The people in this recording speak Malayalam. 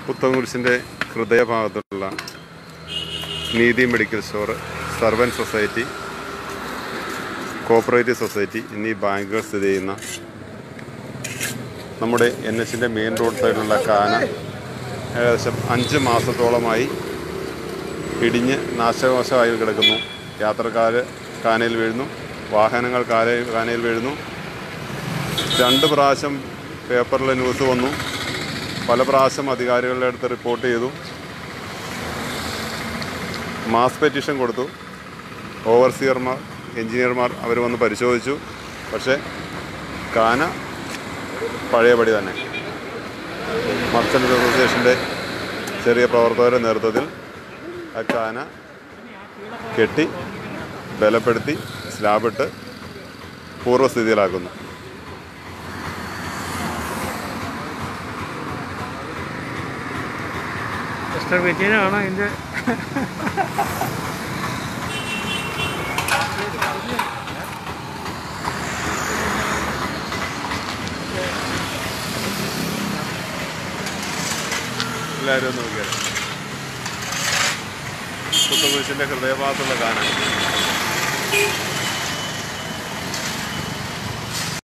പുത്തൻകുരിശിൻ്റെ ഹൃദയഭാഗത്തുള്ള നീതി മെഡിക്കൽ സ്റ്റോർ സർവൻ സൊസൈറ്റി കോപ്പറേറ്റീവ് സൊസൈറ്റി എന്നീ ബാങ്കുകൾ സ്ഥിതി ചെയ്യുന്ന നമ്മുടെ എൻ എച്ചിൻ്റെ മെയിൻ റോഡ് സൈഡിലുള്ള കാന ഏകദേശം അഞ്ച് മാസത്തോളമായി ഇടിഞ്ഞ് നാശകോശമായി കിടക്കുന്നു യാത്രക്കാർ കാനയിൽ വീഴുന്നു വാഹനങ്ങൾ കാനയിൽ കാനയിൽ വീഴുന്നു രണ്ട് പ്രാവശ്യം പേപ്പറിൽ ന്യൂസ് വന്നു പല പ്രാവശ്യം അധികാരികളുടെ അടുത്ത് റിപ്പോർട്ട് ചെയ്തു മാസ് പെറ്റീഷൻ കൊടുത്തു ഓവർസിയർമാർ എഞ്ചിനീയർമാർ അവർ വന്ന് പരിശോധിച്ചു പക്ഷേ കാന പഴയപടി തന്നെ മർച്ചൻ്റ് അസോസിയേഷൻ്റെ ചെറിയ പ്രവർത്തകരുടെ നേതൃത്വത്തിൽ ആ കാന കെട്ടി ബലപ്പെടുത്തി സ്ലാബിട്ട് പൂർവ്വസ്ഥിതിയിലാക്കുന്നു മിസ്റ്റർ വിജയനാണ് അതിൻ്റെ എല്ലാവരും ഒന്ന് നോക്കിയാൽ പുത്തുകുരിശിൻ്റെ ഹൃദയഭാഗത്തുള്ള കാന